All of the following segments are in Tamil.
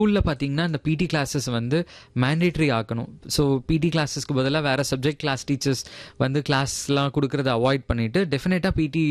ஸ்கூலில் பார்த்தீங்கன்னா இந்த பிடி கிளாஸஸ் வந்து மேண்டேட்ரி ஆக்கணும் ஸோ பிடி கிளாஸஸ்க்கு பதிலாக வேறு சப்ஜெக்ட் கிளாஸ் டீச்சர்ஸ் வந்து கிளாஸ்லாம் கொடுக்கறத அவாய்ட் பண்ணிவிட்டு டெஃபினட்டாக பிடி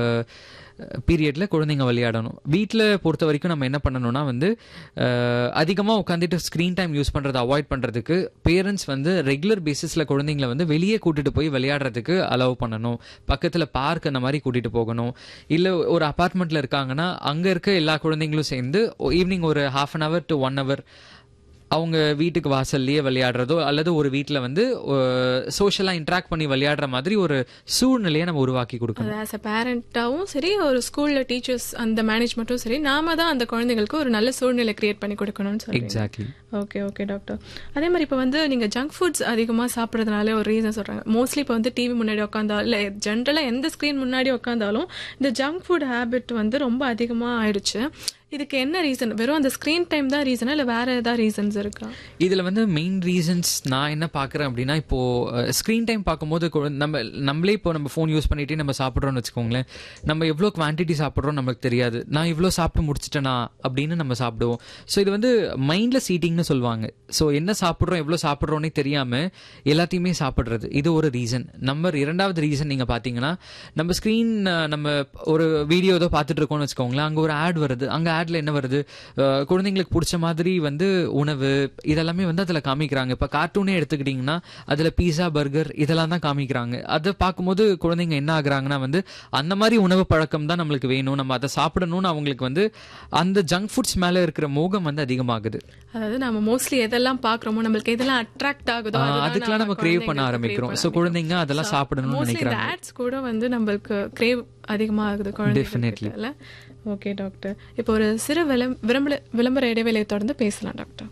பீரியடில் குழந்தைங்க விளையாடணும் வீட்டில் பொறுத்த வரைக்கும் நம்ம என்ன பண்ணணும்னா வந்து அதிகமாக உட்காந்துட்டு ஸ்க்ரீன் டைம் யூஸ் பண்ணுறதை அவாய்ட் பண்ணுறதுக்கு பேரண்ட்ஸ் வந்து ரெகுலர் பேசிஸில் குழந்தைங்களை வந்து வெளியே கூட்டிட்டு போய் விளையாடுறதுக்கு அலோவ் பண்ணணும் பக்கத்தில் பார்க் அந்த மாதிரி கூட்டிகிட்டு போகணும் இல்லை ஒரு அப்பார்ட்மெண்ட்டில் இருக்காங்கன்னா அங்கே இருக்க எல்லா குழந்தைங்களும் சேர்ந்து ஈவினிங் ஒரு half an hour to one hour அவங்க வீட்டுக்கு வாசல்லையே விளையாடுறதோ அல்லது ஒரு வீட்டில் வந்து சோஷியலாக இன்ட்ராக்ட் பண்ணி விளையாடுற மாதிரி ஒரு சூழ்நிலையை நம்ம உருவாக்கி கொடுக்கணும் அது ஆஸ் அ பேரண்டாவும் சரி ஒரு ஸ்கூல்ல டீச்சர்ஸ் அந்த மேனேஜ்மெண்ட்டும் சரி நாம தான் அந்த குழந்தைங்களுக்கு ஒரு நல்ல சூழ்நிலை கிரியேட் பண்ணி கொடுக்கணும்னு சொல்லி எக்ஸாக்ட்லி ஓகே ஓகே டாக்டர் அதே மாதிரி இப்போ வந்து நீங்கள் ஜங்க் ஃபுட்ஸ் அதிகமாக சாப்பிட்றதுனால ஒரு ரீசன் சொல்கிறாங்க மோஸ்ட்லி இப்போ வந்து டிவி முன்னாடி உட்காந்தா இல்லை ஜென்ரலாக எந்த ஸ்க்ரீன் முன்னாடி உட்காந்தாலும் இந்த ஜங்க் ஃபுட் ஹேபிட் வந்து ரொம்ப அதிகமாக ஆயிடுச்சு இதுக்கு என்ன ரீசன் வெறும் அந்த ஸ்க்ரீன் டைம் தான் ரீசனா இல்லை வேற ஏதாவது ரீசன்ஸ் இருக்கா இதில் வந்து மெயின் ரீசன்ஸ் நான் என்ன பார்க்குறேன் அப்படின்னா இப்போ ஸ்க்ரீன் டைம் பார்க்கும்போது குழ- நம்ம நம்மளே இப்போ நம்ம ஃபோன் யூஸ் பண்ணிட்டு நம்ம சாப்பிட்றோம்னு வச்சுக்கோங்களேன் நம்ம எவ்வளோ குவான்டிட்டி சாப்பிட்றோம் நமக்கு தெரியாது நான் இவ்வளோ சாப்பிட்டு முடிச்சிட்டேனா அப்படின்னு நம்ம சாப்பிடுவோம் ஸோ இது வந்து மைண்ட்லெஸ் ஈட்டிங்னு சொல்லுவாங்க ஸோ என்ன சாப்பிட்றோம் எவ்வளோ சாப்பிட்றோன்னே தெரியாமல் எல்லாத்தையுமே சாப்பிட்றது இது ஒரு ரீசன் நம்பர் இரண்டாவது ரீசன் நீங்கள் பார்த்தீங்கன்னா நம்ம ஸ்க்ரீன் நம்ம ஒரு வீடியோ ஏதோ பார்த்துட்டு இருக்கோம்னு வச்சுக்கோங்களேன் அங்கே ஒரு ஆட் வருது அங்கே ஆட்ல என்ன வருது அஹ், குழந்தைங்களுக்கு பிடிச்ச மாதிரி வந்து உணவு இதெல்லாமே வந்து அதில் காமிக்கிறாங்க இப்போ கார்ட்டூனே எடுத்துக்கிட்டிங்கன்னா அதில் பீஸா பர்கர் இதெல்லாம் தான் காமிக்கிறாங்க அதை பார்க்கும்போது குழந்தைங்க என்ன ஆகுறாங்கன்னா வந்து அந்த மாதிரி உணவு பழக்கம் தான் நம்மளுக்கு வேணும் நம்ம அதை சாப்பிடணும்னு அவங்களுக்கு வந்து அந்த ஜங்க் ஃபுட்ஸ் மேலே இருக்கிற மோகம் வந்து அதிகமாகுது அதாவது நம்ம மோஸ்ட்லி எதெல்லாம் பார்க்குறோமோ நம்மளுக்கு எதெல்லாம் அட்ராக்ட் ஆகுதோ ஆஹ், அதுதான் அதுக்கெல்லாம் நம்ம crave பண்ண குழந்தைங்களுக்கு ஆரம்பிக்கிறோம். crave So, பண்ண குழந்தைங்க அதெல்லாம் So, சாப்பிடணும்னு mostly இந்த நினைக்கிறாங்க. ads கூட வந்து நம்மளுக்கு கிரேவ் அதிகமாக ஆகுது Definitely. குழந்தைங்கள ஓகே டாக்டர் இப்போ ஒரு சிறு விளம் விளம்பர விளம்பர இடைவேளையை தொடர்ந்து பேசலாம் டாக்டர்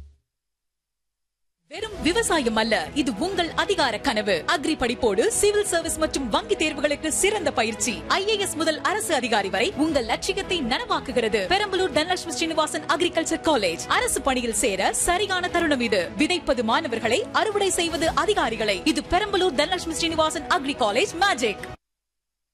வெறும் விவசாயம் அல்ல இது உங்கள் அதிகார கனவு அக்ரி படிப்போடு சிவில் சர்வீஸ் மற்றும் வங்கி தேர்வுகளுக்கு சிறந்த பயிற்சி ஐஏஎஸ் முதல் அரசு அதிகாரி வரை உங்கள் லட்சியத்தை நனவாக்குகிறது பெரம்பலூர் தனலட்சுமி ஸ்ரீனிவாசன் அக்ரிகல்ச்சர் காலேஜ் அரசு பணியில் சேர சரியான தருணம் இது விதைப்பது மாணவர்களை அறுவடை செய்வது அதிகாரிகளை இது Perambalur Dhanalakshmi Srinivasan agri college magic